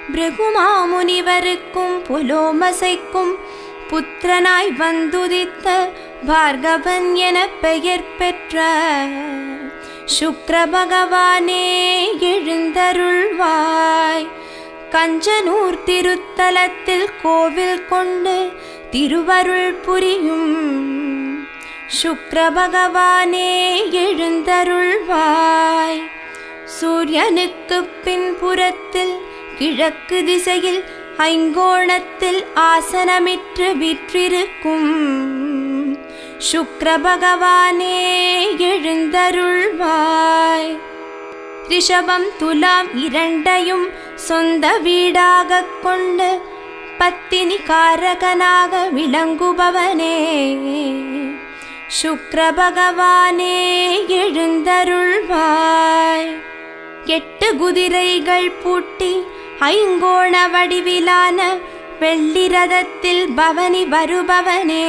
பிருகுமாமுனிவருக்கும் புலோமசைக்கும் புத்திரனாய் வந்துதித்த பார்கவன் என பெயர் பெற்ற சுக்ர பகவானே எழுந்தருள்வாய் கஞ்சனூர் திருத்தலத்தில் கோவில் கொண்டு திருவருள் புரியும் சுக்ர பகவானே எழுந்தருள்வாய் சூரியனுக்கு பின்புறத்தில் கிழக்கு திசையில் ஐங்கோணத்தில் ஆசனமிற்று விற்றிருக்கும் சுக்ர பகவானே எழுந்தருள்வாய் ரிஷபம் துலாம் இரண்டையும் சொந்த வீடாகக் கொண்டு பத்தினி காரகனாக விளங்குபவனே சுக்ர பகவானே எழுந்தருள்வாய் எட்டு குதிரைகள் பூட்டி ஐங்கோண வடிவிலான வெள்ளி ரதத்தில் பவனி வருபவனே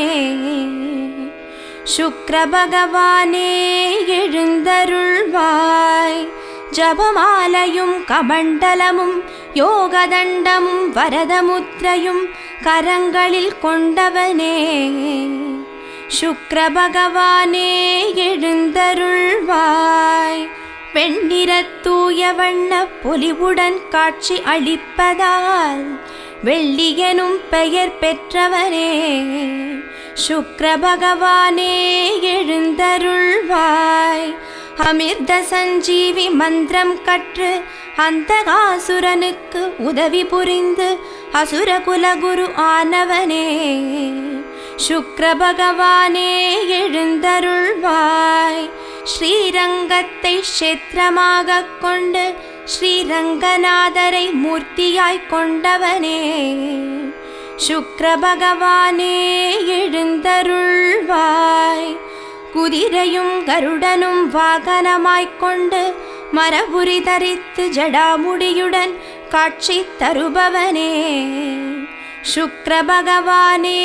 சுக்ர பகவானே எழுந்தருள்வாய் ஜபமாலையும் கமண்டலமும் யோகதண்டமும் வரதமுத்திரையும் கரங்களில் கொண்டவனே சுக்ர பகவானே எழுந்தருள்வாய் வெண்ணிறத் தூய வண்ண பொலிவுடன் காட்சி அளிப்பதால் வெள்ளியனும் பெயர் பெற்றவனே சுக்ர பகவானே எழுந்தருள்வாய் அமிர்த சஞ்சீவி மந்திரம் கற்று அந்தகாசுரனுக்கு உதவி புரிந்து அசுர குலகுரு ஆனவனே சுக்ர பகவானே எழுந்தருள்வாய் ஸ்ரீரங்கத்தை க்ஷேத்திரமாக கொண்டு ஸ்ரீரங்கநாதரை மூர்த்தியாய் கொண்டவனே சுக்ர பகவானே எழுந்தருள்வாய் குதிரையும் கருடனும் வாகனமாய்க் கொண்டு மரபுரி தரித்து ஜடாமுடியுடன் காட்சி தருபவனே சுக்ர பகவானே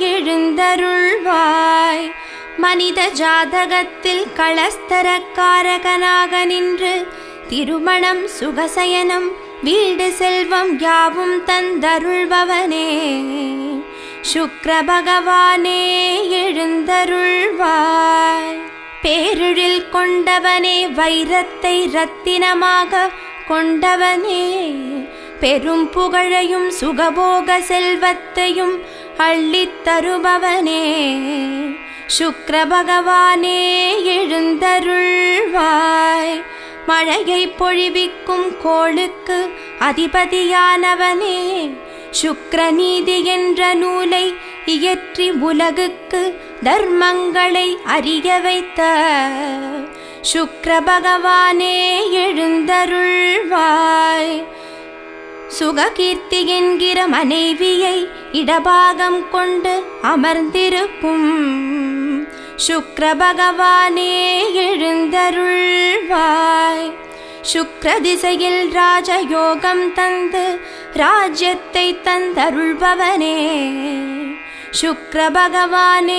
எழுந்தருள்வாய் மனித ஜாதகத்தில் களஸ்தரக்காரகனாக நின்று திருமணம் சுகசயனம் வீடு செல்வம் யாவும் தந்தருள்பவனே சுக்ர பகவானே எழுந்தருள்வாய் பேரிழில் கொண்டவனே வைரத்தை ரத்தினமாக கொண்டவனே பெரும் புகழையும் சுகபோக செல்வத்தையும் அள்ளித் தருபவனே சுக்ர பகவானே எழுந்தருள்வாய் மழையை பொழிவிக்கும் கோளுக்கு அதிபதியானவனே சுக்ரநீதி என்ற நூலை இயற்றி உலகுக்கு தர்மங்களை அறிய வைத்த சுக்ர பகவானே எழுந்தருள்வாய் சுககீர்த்தி என்கிற மனைவியை இடபாகம் கொண்டு அமர்ந்திருக்கும் சுக்ர பகவானே எழுந்தருள்வாய் சுக்ர திசையில் ராஜயோகம் தந்து ராஜ்யத்தை தந்தருள்பவனே சுக்ர பகவானே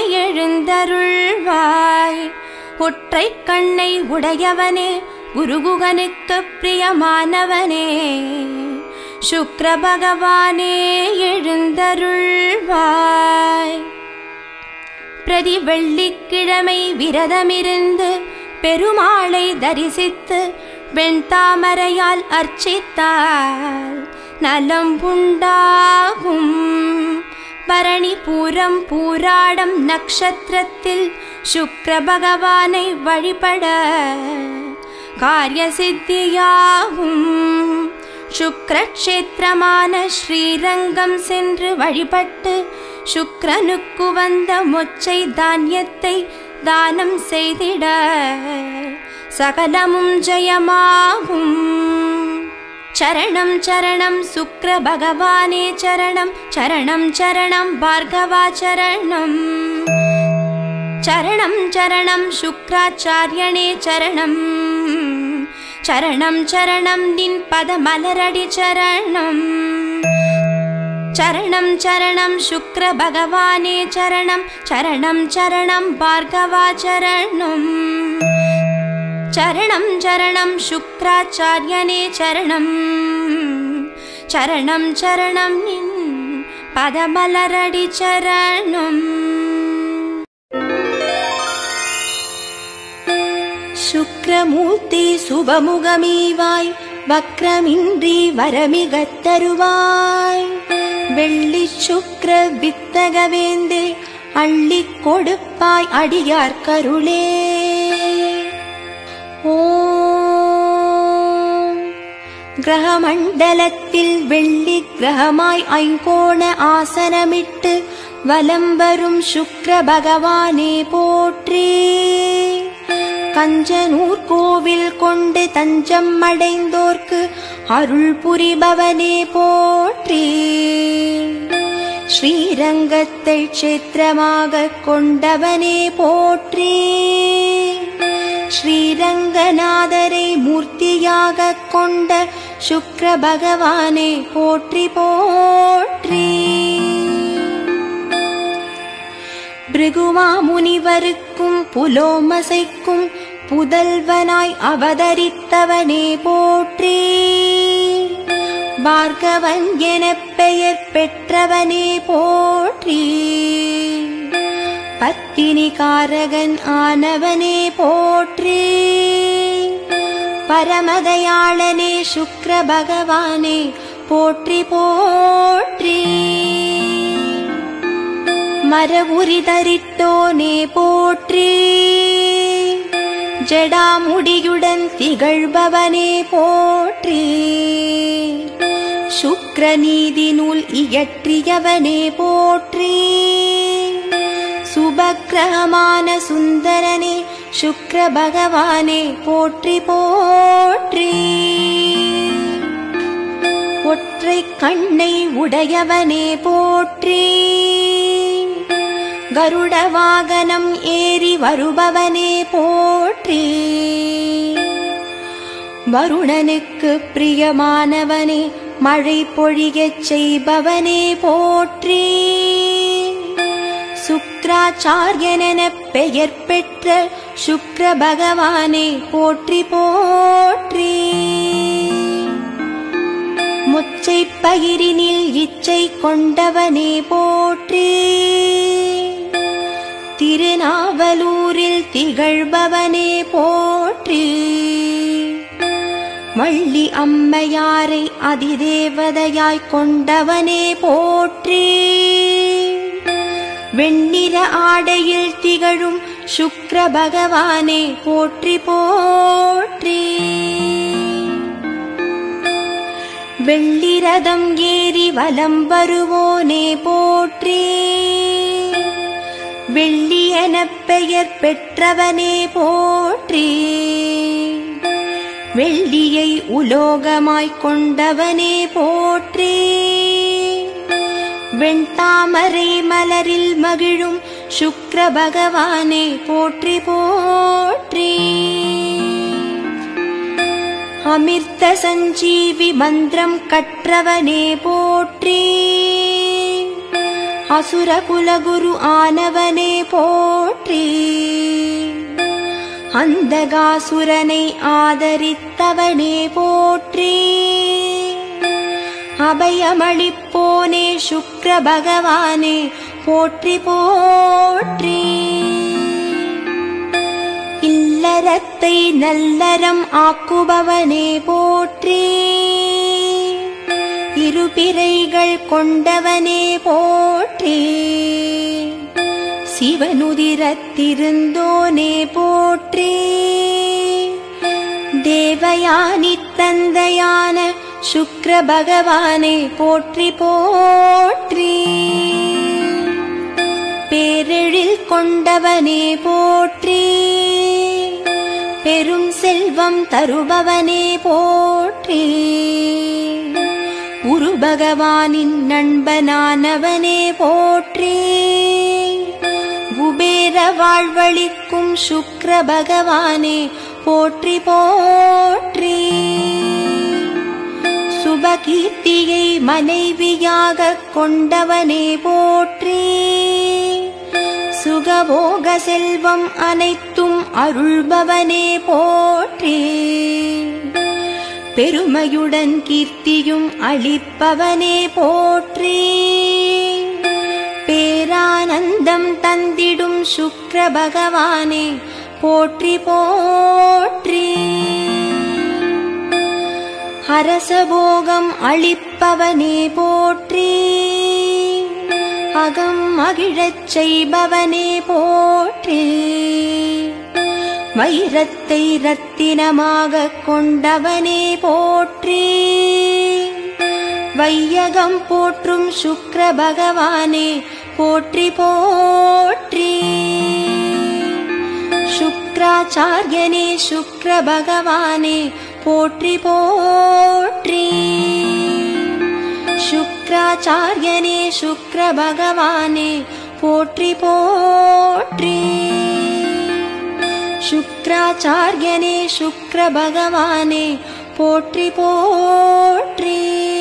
எழுந்தருள்வாய் ஒற்றை கண்ணை உடையவனே குருகுகனுக்கு பிரியமானவனே சுக்ர பகவானே எழுந்தருள்வாய் பிரதி வெள்ளிக்கிழமை விரதமிருந்து பெருமாளை தரிசித்து வெண்தாமரையால் அர்ச்சித்தால் நலம் உண்டாகும் பரணி பூரம் பூராடம் நக்ஷத்திரத்தில் சுக்ர பகவானை வழிபட காரிய சித்தியாகும் சுக்ரக்ஷேத்திரமான ஸ்ரீரங்கம் சென்று வழிபட்டு சுக்ரனுக்கு வந்த மொச்சை தானியத்தை தானம் செய்திட சகலமும் ஜெயமாகும் சரணம் சரணம் சுக்ர பகவானே சரணம் சரணம் சரணம் பார்கவா சரணம் சரணம் சரணம் சுக்ராச்சாரியனே சரணம் சரணம் சரணம் நின் பத மலரடி சரணம் சரணம் சரணம் சுக்ர பகவானே சரணம் சரணம் சரணம் பார்கவா சரணம் சரணம் சரணம் சுக்ராச்சாரியனே சரணம் சரணம் சரணம் நின் பதமலரடி சரணம் சுக்ரமூர்த்தி சுபமுகமீவாய் வக்ரமின்றி வரமிகத் தருவாய் வெள்ளி சுக்ர வித்தகவேந்தே அள்ளிக் கொடுப்பாய் அடியார் கருளே ஓம் கிரகமண்டலத்தில் வெள்ளி கிரகமாய் ஐங்கோண ஆசனமிட்டு வலம் வரும் சுக்ர பகவானே போற்றி கஞ்சனூர் கோவில் கொண்டு தஞ்சம் அடைந்தோர்க்கு அருள் புரிபவனே போற்றி ஸ்ரீரங்கத்தை க்ஷேத்திரமாக கொண்டவனே போற்றி ஸ்ரீரங்கநாதரை மூர்த்தியாக கொண்ட சுக்ர பகவானே போற்றி போற்றி பிருகுமா முனிவருக்கும் புலோமசைக்கும் புதல்வனாய் அவதரித்தவனே போற்றி பார்கவன் எனப் பெயர் பெற்றவனே போற்றி பத்தினிகாரகன் ஆனவனே போற்றி பரமதயாளனே சுக்ர பகவானே போற்றி போற்றி மரவுரி தரித்தோனே போற்றி ஜடாமுடியுடன் திகழ்பவனே போற்றி சுக்ரநீதி நூல் இயற்றியவனே போற்றி சுபக்கிரகமான சுந்தரனே சுக்ர பகவானே போற்றி போற்றி ஒற்றை கண்ணை உடையவனே போற்றி கருட வாகனம் ஏறி வருபவனே போற்றி வருணனுக்கு பிரியமானவனே மழை பொழியச் செய்பவனே போற்றி சுக்ராச்சாரியனெனப் பெயர் பெற்ற சுக்ர பகவானே போற்றி போற்றி முச்சை பயிரினில் இச்சை கொண்டவனே போற்றி திருநாவலூரில் திகழ்பவனே போற்றி வள்ளி அம்மையாரை அதிதேவதையாய் கொண்டவனே போற்றி வெண்ணிற ஆடையில் திகழும் சுக்ர பகவானே போற்றி போற்றி வெள்ளிரதம் ஏறி வலம் வருவோனே போற்றி வெள்ளி எனப் பெயர் பெற்றவனே போற்றி வெள்ளியை உலோகமாய்க் கொண்டவனே போற்றி வெண்தாமரை மலரில் மகிழும் சுக்ர பகவானே போற்றி போற்றி அமிர்த சஞ்சீவி மந்திரம் கற்றவனே போற்றி அசுர குலகுரு ஆனவனே போற்றி அந்தகாசுரனை ஆதரித்தவனே போற்றி அபயமளிப்போனே சுக்ர பகவானே போற்றி போற்றி இல்லறத்தை நல்லறம் ஆக்குபவனே போற்றி இருபிறைகள் கொண்டவனே போற்றி சிவனுதிரத்திருந்தோனே போற்றி தேவயானி தந்தையான சுக்ர பகவானே போற்றி போற்றி பேரெழில் கொண்டவனே போற்றி பெரும் செல்வம் தருபவனே போற்றி குரு பகவானின் நண்பனானவனே போற்றி குபேர வாழ்வழிக்கும் சுக்ர பகவானே போற்றி போற்றி சுபகீர்த்தியை மனைவியாகக் கொண்டவனே போற்றி சுகபோக செல்வம் அனைத்தும் அருள்பவனே போற்றி பெருமையுடன் கீர்த்தியும் அளிப்பவனே போற்றி பேரானந்தம் தந்திடும் சுக்ர பகவானே போற்றி போற்றி அரசபோகம் அளிப்பவனே போற்றி அகம் மகிழச் செய்பவனே போற்றி வைரத்தை ரத்தினமாகக் கொண்டவனே போற்றி வையகம் போற்றும் சுக்ர பகவானே போற்றி போற்றி சுக்ராச்சாரியனே சுக்ர பகவானே போற்றி போற்றி சுக்ராச்சாரியனே சுக்ர பகவானே போற்றி போற்றி சுக்ராச்சாரியனே சுக்ர பகவானே போற்றி போற்றி